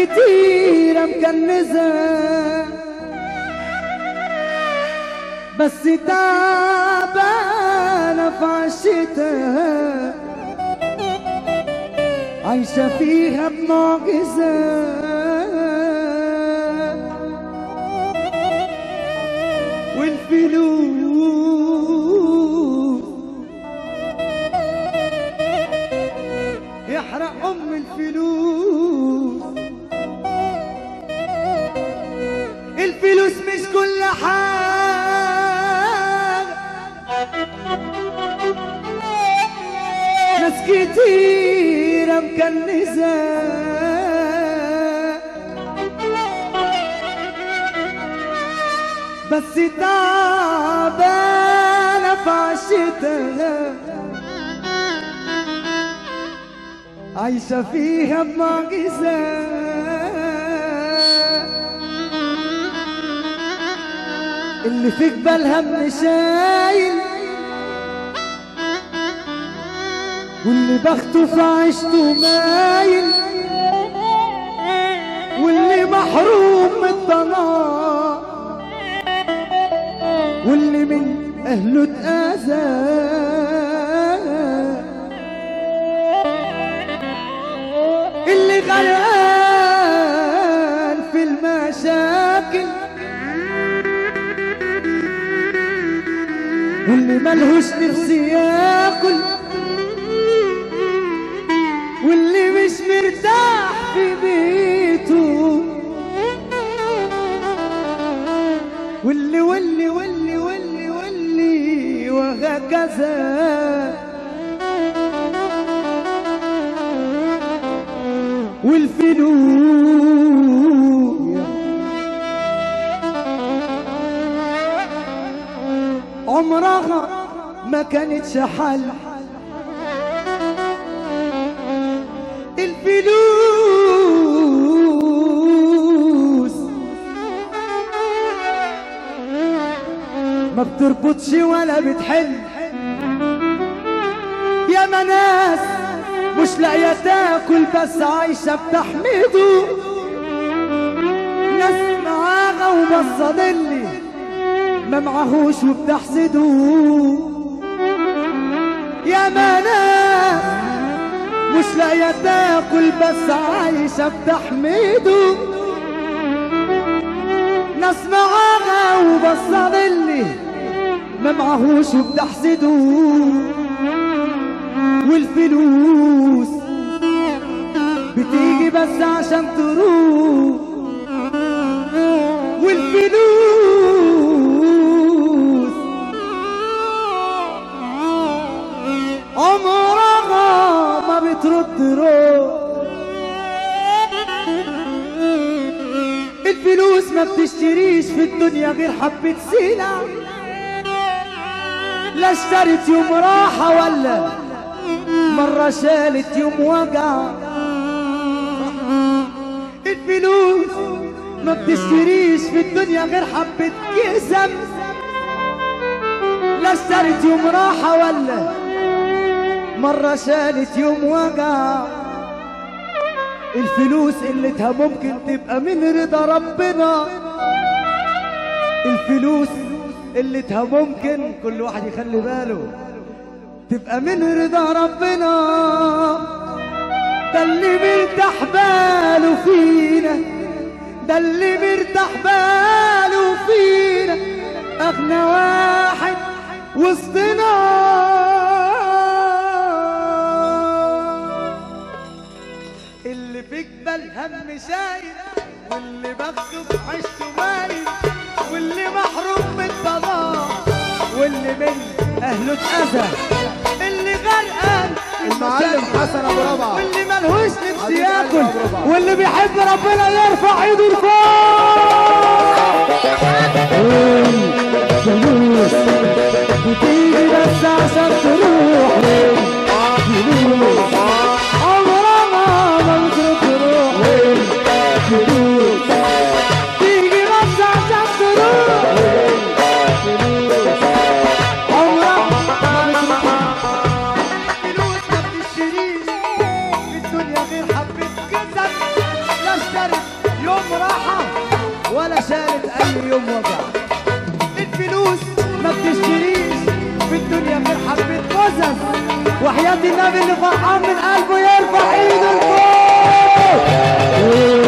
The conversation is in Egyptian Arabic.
كتيرة مكنزة بس تعبانة في عشتها عايشة فيها بمعجزة والفلوس يحرق أم الفلوس الفلوس مش كل حاجة ناس كتيرة مكنزة بس تعبانة في عشتها عايشة فيها بمعجزة اللي في جبالها من شايل واللي بخته في عيشته مايل واللي محروم من الضناء واللي من اهله اتأذى اللي غرقان في المشاكل واللي ملهوش نفس ياكل واللي مش مرتاح في بيته واللي واللي واللي واللي واللي وهكذا والفلوس عمرها ما كانتش حل الفلوس ما بتربطش ولا بتحل يا مناس مش لاقيه تاكل بس عايشه بتحمده ناس معاها وبصدلي ما معهوش وبتحسده يا مناس مش لاقيه تاكل بس عايشه بتحمده ناس معاها وبصدلي ما معهوش وبتحسده والفلوس بتيجي بس عشان تروح والفلوس عمرها ما بترد روح الفلوس ما بتشتريش في الدنيا غير حبة سيلة لا اشترت يوم راحة ولا مرة شالت يوم وجع الفلوس ما بتشتريش في الدنيا غير حبة جسم لا اشترت يوم راحة ولا مرة شالت يوم وجع الفلوس قلتها ممكن تبقى من رضا ربنا الفلوس قلتها ممكن كل واحد يخلي باله تبقى من رضا ربنا ده اللي مرتاح باله فينا ده اللي مرتاح باله فينا اغنى واحد وسطنا اللي في جبل هم شايل واللي بخته في عيشته مايل واللي محروم من الضلال واللي من اهله اتأذى اللي غرقان المعلم حسن ابو ربع واللي ملهوش نفس حبيب ياكل قلبي أبو ربع. واللي بيحب ربنا يرفع ايده لفوق فلوس بتيجي بس عشان تروح فلوس عمرها ما بتروح تروح فلوس تيجي بس عشان تروح عمرها ما بتروح فلوس ما بتشتريش في الدنيا غير حبة كذب لا اشترت حبة قزز وحياة النبي اللي فرحان من قلبه يرفع ايده لفوق